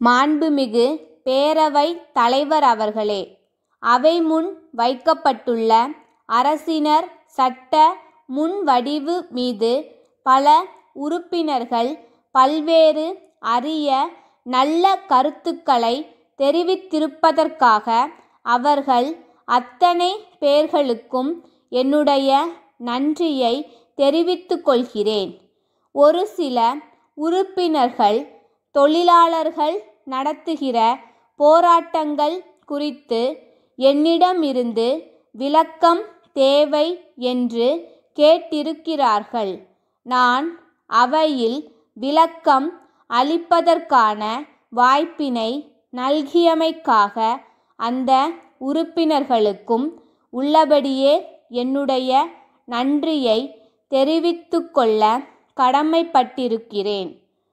மாண்புமிகு பேரவைத் தலைவர் அவர்களே அவை முன் வைக்கப்பட்டுள்ள அரசினர் சட்ட முன்வடிவு மீது பல உறுப்பினர்கள் பல்வேறு அரிய நல்ல கருத்துக்களை தெரிவித்திருப்பதற்காக அவர்கள் அத்தனை பேர்களுக்கும் என்னுடைய நன்றியை தெரிவித்துக் கொள்கிறேன் ஒரு சில உறுப்பினர்கள் தொழிலாளர்கள் நடத்துகிற போராட்டங்கள் குறித்து என்னிடமிருந்து விளக்கம் தேவை என்று கேட்டிருக்கிறார்கள் நான் அவையில் விளக்கம் அளிப்பதற்கான வாய்ப்பினை நல்கியமைக்காக அந்த உறுப்பினர்களுக்கும் உள்ளபடியே என்னுடைய நன்றியை தெரிவித்துக்கொள்ள கடமைப்பட்டிருக்கிறேன்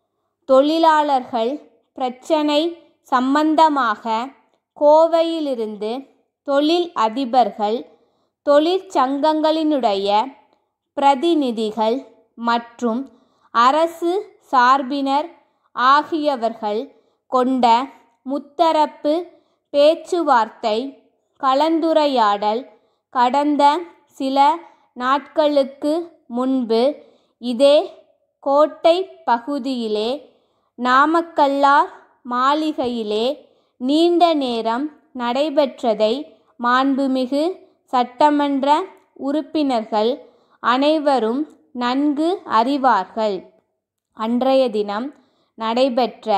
தொழிலாளர்கள் பிரச்சினை சம்பந்தமாக கோவையிலிருந்து தொழில் அதிபர்கள் தொழிற்சங்கங்களினுடைய பிரதிநிதிகள் மற்றும் அரசு சார்பினர் ஆகியவர்கள் கொண்ட முத்தரப்பு பேச்சுவார்த்தை கலந்துரையாடல் கடந்த சில நாட்களுக்கு முன்பு இதே கோட்டை பகுதியிலே நாமக்கல்லார் மாளிகையிலே நீண்ட நேரம் நடைபெற்றதை மாண்புமிகு சட்டமன்ற உறுப்பினர்கள் அனைவரும் நன்கு அறிவார்கள் அன்றைய தினம் நடைபெற்ற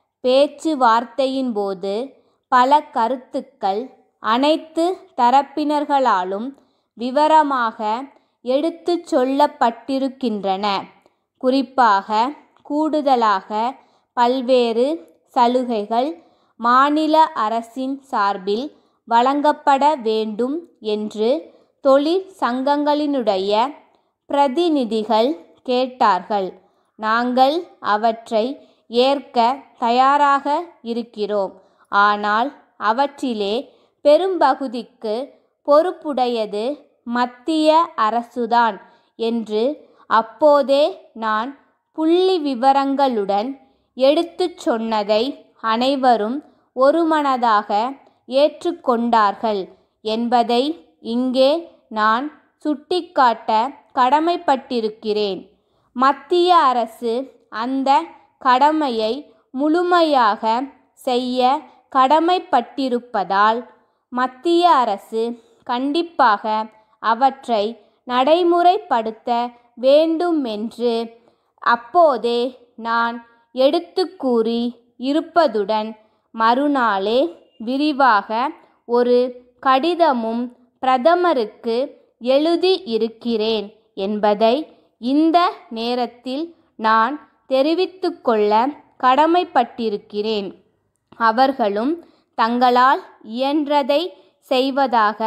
பேச்சுவார்த்தையின்போது பல கருத்துக்கள் அனைத்து தரப்பினர்களாலும் விவரமாக எடுத்துச் சொல்லப்பட்டிருக்கின்றன குறிப்பாக கூடுதலாக பல்வேறு சலுகைகள் மாநில அரசின் சார்பில் வழங்கப்பட வேண்டும் என்று தொழிற்சங்கங்களினுடைய பிரதிநிதிகள் கேட்டார்கள் நாங்கள் அவற்றை ஏற்க தயாராக இருக்கிறோம் ஆனால் அவற்றிலே பெரும்பகுதிக்கு பொறுப்புடையது மத்திய அரசுதான் என்று அப்போதே நான் புள்ளி விவரங்களுடன் எடுத்துச் சொன்னதை அனைவரும் ஒருமனதாக ஏற்றுக்கொண்டார்கள் என்பதை இங்கே நான் சுட்டிக்காட்ட கடமைப்பட்டிருக்கிறேன் மத்திய அரசு அந்த கடமையை முழுமையாக செய்ய கடமைப்பட்டிருப்பதால் மத்திய அரசு கண்டிப்பாக அவற்றை நடைமுறைப்படுத்த வேண்டுமென்று அப்போதே நான் எடுத்து கூறி இருப்பதுடன் மறுநாளே விரிவாக ஒரு கடிதமும் பிரதமருக்கு எழுதி இருக்கிறேன் என்பதை இந்த நேரத்தில் நான் தெரிவித்துக்கொள்ள கடமைப்பட்டிருக்கிறேன் அவர்களும் தங்களால் இயன்றதை செய்வதாக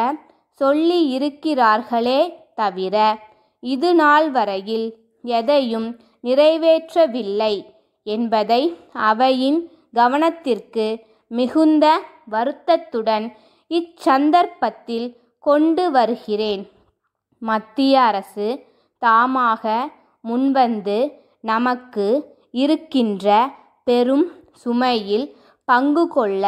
சொல்லியிருக்கிறார்களே தவிர இது நாள் வரையில் எதையும் நிறைவேற்றவில்லை என்பதை அவையின் கவனத்திற்கு மிகுந்த வருத்தத்துடன் இச்சந்தர்ப்பத்தில் கொண்டு வருகிறேன் மத்திய அரசு தாமாக முன்வந்து நமக்கு இருக்கின்ற பெரும் சுமையில் பங்கு கொள்ள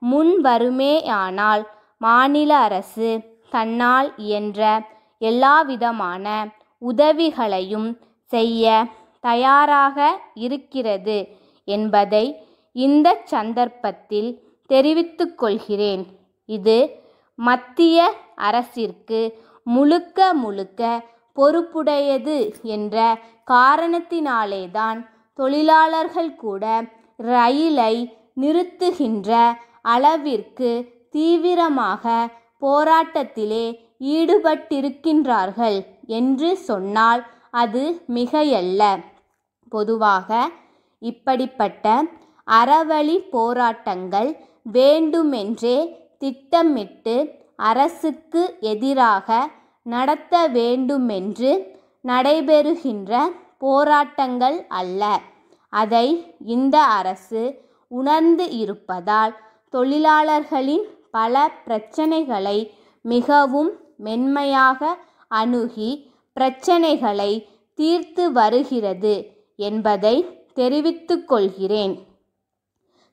முன்வருமேயானால் மாநில அரசு தன்னால் இயன்ற எல்லாவிதமான உதவிகளையும் செய்ய தயாராக இருக்கிறது என்பதை இந்த சந்தர்ப்பத்தில் தெரிவித்துக் கொள்கிறேன் இது மத்திய அரசிற்கு முழுக்க முழுக்க பொறுப்புடையது என்ற காரணத்தினாலேதான் தொழிலாளர்கள் கூட ரயிலை நிறுத்துகின்ற அளவிற்கு தீவிரமாக போராட்டத்திலே ஈடுபட்டிருக்கின்றார்கள் என்று சொன்னால் அது மிகையல்ல பொதுவாக இப்படிப்பட்ட அறவழி போராட்டங்கள் வேண்டுமென்றே திட்டமிட்டு அரசுக்கு எதிராக நடத்த வேண்டுமென்று நடைபெறுகின்ற போராட்டங்கள் அல்ல அதை இந்த அரசு உணர்ந்து இருப்பதால் தொழிலாளர்களின் பல பிரச்சனைகளை மிகவும் மென்மையாக அணுகி பிரச்சனைகளை தீர்த்து வருகிறது என்பதை தெரிவித்துக் கொள்கிறேன்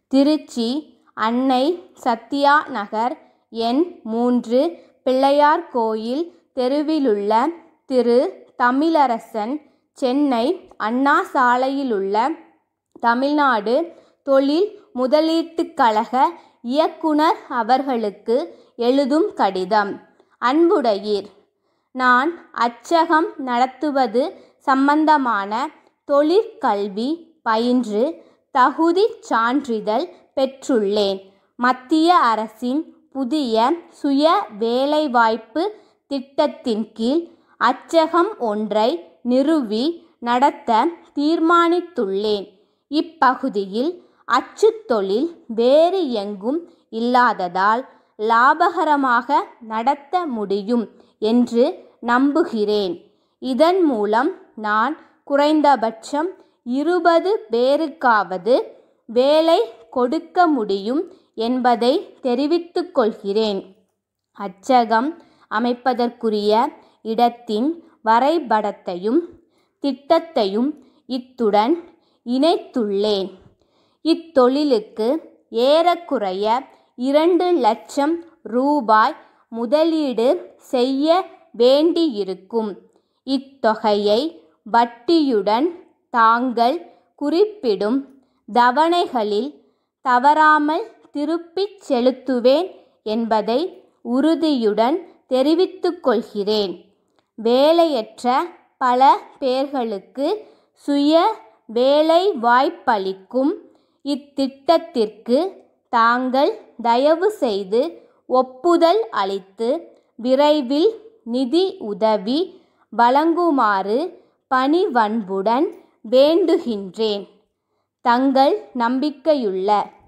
திருச்சி அன்னை சத்யா நகர் எண் மூன்று பிள்ளையார் கோயில் தெருவிலுள்ள திரு தமிழரசன் சென்னை அண்ணா சாலையிலுள்ள தமிழ்நாடு தொழில் முதலீட்டுக் கழக இயக்குனர் அவர்களுக்கு எழுதும் கடிதம் அன்புடையீர் நான் அச்சகம் நடத்துவது சம்பந்தமான தொழிற்கல்வி பயின்று தகுதிச் சான்றிதழ் பெற்றுள்ளேன் மத்திய அரசின் புதிய சுய வேலைவாய்ப்பு திட்டத்தின் கீழ் அச்சகம் ஒன்றை நிறுவி நடத்த தீர்மானித்துள்ளேன் இப்பகுதியில் அச்சுத் தொழில் வேறு எங்கும் இல்லாததால் லாபகரமாக நடத்த முடியும் என்று நம்புகிறேன் இதன் மூலம் நான் குறைந்தபட்சம் இருபது பேருக்காவது வேலை கொடுக்க முடியும் என்பதை தெரிவித்துக் கொள்கிறேன் அச்சகம் அமைப்பதற்குரிய இடத்தின் வரைபடத்தையும் திட்டத்தையும் இத்துடன் இணைத்துள்ளேன் இத்தொழிலுக்கு ஏறக்குறைய இரண்டு லட்சம் ரூபாய் முதலீடு செய்ய வேண்டியிருக்கும் இத்தொகையை வட்டியுடன் தாங்கள் குறிப்பிடும் தவணைகளில் தவறாமல் திருப்பிச் செலுத்துவேன் என்பதை உறுதியுடன் தெரிவித்துக் கொள்கிறேன் வேலையற்ற பல பேர்களுக்கு சுய வேலைவாய்ப்பளிக்கும் இத்திட்டத்திற்கு தாங்கள் தயவு செய்து ஒப்புதல் அளித்து விரைவில் நிதி உதவி வழங்குமாறு பணிவன்புடன் வேண்டுகின்றேன் தங்கள் நம்பிக்கையுள்ள